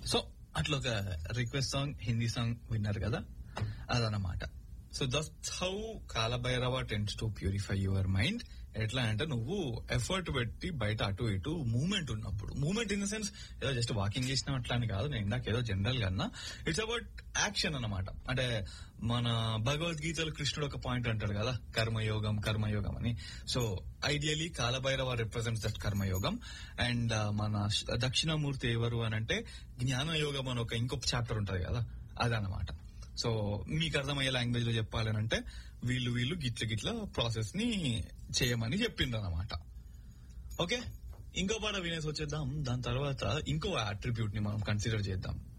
so అట్లా ఒక request song Hindi song విన్నారు కదా అదనమాట so thus how Kalabhairava tends to purify your mind ఎట్లా అంటే నువ్వు ఎఫర్ట్ పెట్టి బయట అటు ఇటు మూమెంట్ ఉన్నప్పుడు మూమెంట్ ఇన్ ద సెన్స్ ఏదో జస్ట్ వాకింగ్ చేసిన అట్లా అని కాదు నేను ఇందాక ఏదో జనరల్ గా అన్నా ఇట్స్ అబౌట్ యాక్షన్ అన్నమాట అంటే మన భగవద్గీతలో కృష్ణుడు ఒక పాయింట్ అంటాడు కదా కర్మయోగం కర్మయోగం అని so ideally Kalabhairava represents that కర్మయోగం అండ్ మన దక్షిణామూర్తి ఎవరు అని అంటే జ్ఞానయోగం అని ఒక ఇంకొక చాప్టర్ ఉంటది కదా అదనమాట సో మీకు అర్థమయ్యే లాంగ్వేజ్ లో చెప్పాలనంటే వీళ్ళు వీళ్ళు గిట్ల గిట్ల ప్రాసెస్ ని చేయమని చెప్పిండ్రు అనమాట ఓకే ఇంకో పాట వినేసి వచ్చేద్దాం దాని తర్వాత ఇంకో అట్రిబ్యూట్ ని మనం కన్సిడర్ చేద్దాం